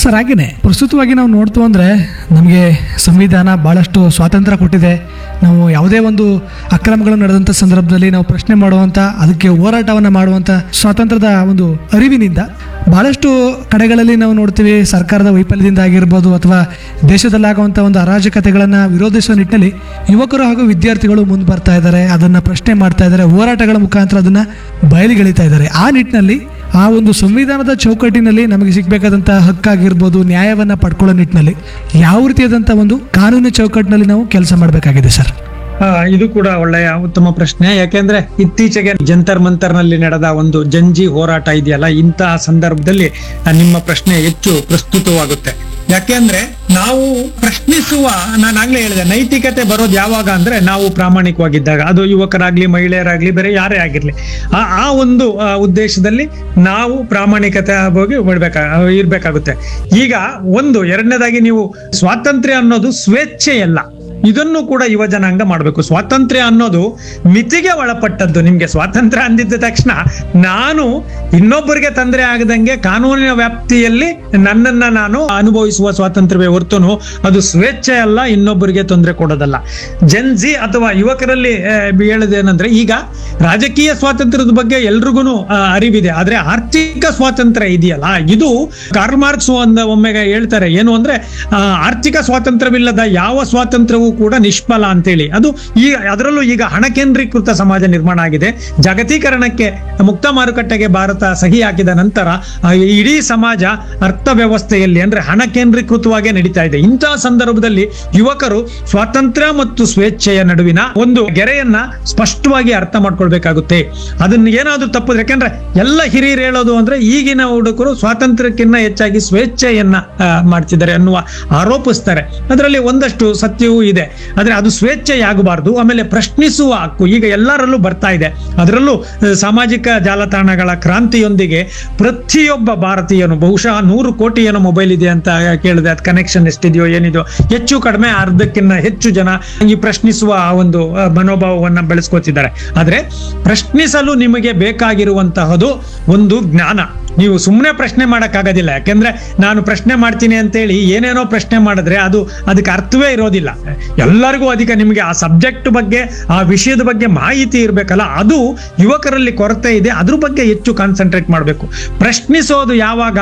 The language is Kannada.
ಸರ್ ಹಾಗೇನೆ ಪ್ರಸ್ತುತವಾಗಿ ನಾವು ನೋಡ್ತು ಅಂದರೆ ನಮಗೆ ಸಂವಿಧಾನ ಭಾಳಷ್ಟು ಸ್ವಾತಂತ್ರ್ಯ ಕೊಟ್ಟಿದೆ ನಾವು ಯಾವುದೇ ಒಂದು ಅಕ್ರಮಗಳು ನಡೆದಂಥ ಸಂದರ್ಭದಲ್ಲಿ ನಾವು ಪ್ರಶ್ನೆ ಮಾಡುವಂಥ ಅದಕ್ಕೆ ಹೋರಾಟವನ್ನು ಮಾಡುವಂಥ ಸ್ವಾತಂತ್ರ್ಯದ ಒಂದು ಅರಿವಿನಿಂದ ಭಾಳಷ್ಟು ಕಡೆಗಳಲ್ಲಿ ನಾವು ನೋಡ್ತೀವಿ ಸರ್ಕಾರದ ವೈಫಲ್ಯದಿಂದ ಆಗಿರ್ಬೋದು ಅಥವಾ ದೇಶದಲ್ಲಾಗುವಂಥ ಒಂದು ಅರಾಜಕತೆಗಳನ್ನು ವಿರೋಧಿಸುವ ನಿಟ್ಟಿನಲ್ಲಿ ಯುವಕರು ಹಾಗೂ ವಿದ್ಯಾರ್ಥಿಗಳು ಮುಂದೆ ಬರ್ತಾ ಇದ್ದಾರೆ ಅದನ್ನು ಪ್ರಶ್ನೆ ಮಾಡ್ತಾ ಇದ್ದಾರೆ ಹೋರಾಟಗಳ ಮುಖಾಂತರ ಅದನ್ನು ಬಯಲಿಗೆಳಿತಾ ಇದ್ದಾರೆ ಆ ನಿಟ್ಟಿನಲ್ಲಿ ಆ ಒಂದು ಸಂವಿಧಾನದ ಚೌಕಟ್ಟಿನಲ್ಲಿ ನಮಗೆ ಸಿಗಬೇಕಾದಂಥ ಹಕ್ಕಾಗಿರ್ಬೋದು ನ್ಯಾಯವನ್ನು ಪಡ್ಕೊಳ್ಳೋ ನಿಟ್ಟಿನಲ್ಲಿ ಯಾವ ರೀತಿಯಾದಂಥ ಒಂದು ಕಾನೂನು ಚೌಕಟ್ಟಿನಲ್ಲಿ ನಾವು ಕೆಲಸ ಮಾಡಬೇಕಾಗಿದೆ ಸರ್ ಆ, ಇದು ಕೂಡ ಒಳ್ಳೆಯ ಉತ್ತಮ ಪ್ರಶ್ನೆ ಯಾಕೆಂದ್ರೆ ಇತ್ತೀಚೆಗೆ ಜಂತರ್ ಮಂತರ್ನಲ್ಲಿ ನಡೆದ ಒಂದು ಜಂಜಿ ಹೋರಾಟ ಇದೆಯಲ್ಲ ಇಂತಹ ಸಂದರ್ಭದಲ್ಲಿ ಆ, ನಿಮ್ಮ ಪ್ರಶ್ನೆ ಹೆಚ್ಚು ಪ್ರಸ್ತುತವಾಗುತ್ತೆ ಯಾಕೆಂದ್ರೆ ನಾವು ಪ್ರಶ್ನಿಸುವ ನಾನು ಆಗ್ಲೇ ಹೇಳಿದೆ ನೈತಿಕತೆ ಬರೋದು ಯಾವಾಗ ಅಂದ್ರೆ ನಾವು ಪ್ರಾಮಾಣಿಕವಾಗಿದ್ದಾಗ ಅದು ಯುವಕರಾಗ್ಲಿ ಮಹಿಳೆಯರಾಗ್ಲಿ ಬೇರೆ ಯಾರೇ ಆಗಿರ್ಲಿ ಆ ಆ ಒಂದು ಆ, ಉದ್ದೇಶದಲ್ಲಿ ನಾವು ಪ್ರಾಮಾಣಿಕತೆ ಹೋಗಿ ಬಿಡ್ಬೇಕಾ ಇರ್ಬೇಕಾಗುತ್ತೆ ಈಗ ಒಂದು ಎರಡನೇದಾಗಿ ನೀವು ಸ್ವಾತಂತ್ರ್ಯ ಅನ್ನೋದು ಸ್ವೇಚ್ಛೆಯಲ್ಲ ಇದನ್ನು ಕೂಡ ಯುವ ಜನಾಂಗ ಮಾಡಬೇಕು ಸ್ವಾತಂತ್ರ್ಯ ಅನ್ನೋದು ಮಿತಿಗೆ ಒಳಪಟ್ಟದ್ದು ನಿಮ್ಗೆ ಸ್ವಾತಂತ್ರ್ಯ ಅಂದಿದ್ದ ತಕ್ಷಣ ನಾನು ಇನ್ನೊಬ್ಬರಿಗೆ ತೊಂದರೆ ಆಗದಂಗೆ ಕಾನೂನಿನ ವ್ಯಾಪ್ತಿಯಲ್ಲಿ ನನ್ನನ್ನ ನಾನು ಅನುಭವಿಸುವ ಸ್ವಾತಂತ್ರ್ಯವೇ ಹೊರತುನು ಅದು ಸ್ವೇಚ್ಛೆ ಅಲ್ಲ ಇನ್ನೊಬ್ಬರಿಗೆ ತೊಂದರೆ ಕೊಡೋದಲ್ಲ ಜನ್ಜಿ ಅಥವಾ ಯುವಕರಲ್ಲಿ ಆ, ಹೇಳೋದೇನಂದ್ರೆ ಈಗ ರಾಜಕೀಯ ಸ್ವಾತಂತ್ರ್ಯದ ಬಗ್ಗೆ ಎಲ್ರಿಗೂ ಅರಿವಿದೆ ಆದ್ರೆ ಆರ್ಥಿಕ ಸ್ವಾತಂತ್ರ್ಯ ಇದೆಯಲ್ಲ ಇದು ಕಾರ್ಲ್ ಮಾರ್ಕ್ಸ್ ಒಂದು ಒಮ್ಮೆಗೆ ಹೇಳ್ತಾರೆ ಏನು ಅಂದ್ರೆ ಆ, ಆರ್ಥಿಕ ಸ್ವಾತಂತ್ರ್ಯವಿಲ್ಲದ ಯಾವ ಸ್ವಾತಂತ್ರ್ಯವೂ ಕೂಡ ನಿಷ್ಫಲ ಅಂತೇಳಿ ಅದು ಈಗ ಅದರಲ್ಲೂ ಈಗ ಹಣ ಕೇಂದ್ರೀಕೃತ ಸಮಾಜ ನಿರ್ಮಾಣ ಆಗಿದೆ ಜಾಗತೀಕರಣಕ್ಕೆ ಮುಕ್ತ ಮಾರುಕಟ್ಟೆಗೆ ಭಾರತ ಸಹಿ ಹಾಕಿದ ನಂತರ ಆ, ಇಡೀ ಸಮಾಜ ಅರ್ಥವ್ಯವಸ್ಥೆಯಲ್ಲಿ ಅಂದ್ರೆ ಹಣ ಕೇಂದ್ರೀಕೃತವಾಗೇ ನಡೀತಾ ಇದೆ ಇಂತಹ ಸಂದರ್ಭದಲ್ಲಿ ಯುವಕರು ಸ್ವಾತಂತ್ರ್ಯ ಮತ್ತು ಸ್ವೇಚ್ಛೆಯ ನಡುವಿನ ಒಂದು ಗೆರೆಯನ್ನ ಸ್ಪಷ್ಟವಾಗಿ ಅರ್ಥ ಮಾಡ್ಕೊಳ್ಬೇಕಾಗುತ್ತೆ ಅದನ್ನ ಏನಾದ್ರೂ ತಪ್ಪು ಯಾಕೆಂದ್ರೆ ಎಲ್ಲ ಹಿರಿಯರು ಹೇಳೋದು ಅಂದ್ರೆ ಈಗಿನ ಹುಡುಗರು ಸ್ವಾತಂತ್ರ್ಯಕ್ಕಿಂತ ಹೆಚ್ಚಾಗಿ ಸ್ವೇಚ್ಛೆಯನ್ನ ಆ, ಮಾಡ್ತಿದ್ದಾರೆ ಅನ್ನುವ ಆರೋಪಿಸ್ತಾರೆ ಅದರಲ್ಲಿ ಒಂದಷ್ಟು ಸತ್ಯವೂ ಇದೆ ಆದ್ರೆ ಅದು ಸ್ವೇಚ್ಛೆಯಾಗಬಾರ್ದು ಆಮೇಲೆ ಪ್ರಶ್ನಿಸುವ ಹಕ್ಕು ಈಗ ಎಲ್ಲರಲ್ಲೂ ಬರ್ತಾ ಇದೆ ಅದರಲ್ಲೂ ಆ, ಸಾಮಾಜಿಕ ಜಾಲತಾಣಗಳ ಕ್ರಾಂತಿಯೊಂದಿಗೆ ಪ್ರತಿಯೊಬ್ಬ ಭಾರತೀಯನು ಬಹುಶಃ ನೂರು ಕೋಟಿ ಏನೋ ಮೊಬೈಲ್ ಇದೆ ಅಂತ ಕೇಳಿದೆ ಅದು ಕನೆಕ್ಷನ್ ಎಷ್ಟಿದೆಯೋ ಏನಿದೆಯೋ ಹೆಚ್ಚು ಕಡಿಮೆ ಅರ್ಧಕ್ಕಿಂತ ಹೆಚ್ಚು ಜನ ಈ ಪ್ರಶ್ನಿಸುವ ಆ ಒಂದು ಆ, ಮನೋಭಾವವನ್ನ ಬೆಳೆಸ್ಕೋತಿದ್ದಾರೆ ಆದ್ರೆ ಪ್ರಶ್ನಿಸಲು ನಿಮಗೆ ಬೇಕಾಗಿರುವಂತಹದು ಒಂದು ಜ್ಞಾನ ನೀವು ಸುಮ್ಮನೆ ಪ್ರಶ್ನೆ ಮಾಡೋಕ್ಕಾಗೋದಿಲ್ಲ ಯಾಕೆಂದ್ರೆ ನಾನು ಪ್ರಶ್ನೆ ಮಾಡ್ತೀನಿ ಅಂತೇಳಿ ಏನೇನೋ ಪ್ರಶ್ನೆ ಮಾಡಿದ್ರೆ ಅದು ಅದಕ್ಕೆ ಅರ್ಥವೇ ಇರೋದಿಲ್ಲ ಎಲ್ಲರಿಗೂ ಅಧಿಕ ನಿಮಗೆ ಆ ಸಬ್ಜೆಕ್ಟ್ ಬಗ್ಗೆ ಆ ವಿಷಯದ ಬಗ್ಗೆ ಮಾಹಿತಿ ಇರಬೇಕಲ್ಲ ಅದು ಯುವಕರಲ್ಲಿ ಕೊರತೆ ಇದೆ ಅದ್ರ ಬಗ್ಗೆ ಹೆಚ್ಚು ಕಾನ್ಸಂಟ್ರೇಟ್ ಮಾಡಬೇಕು ಪ್ರಶ್ನಿಸೋದು ಯಾವಾಗ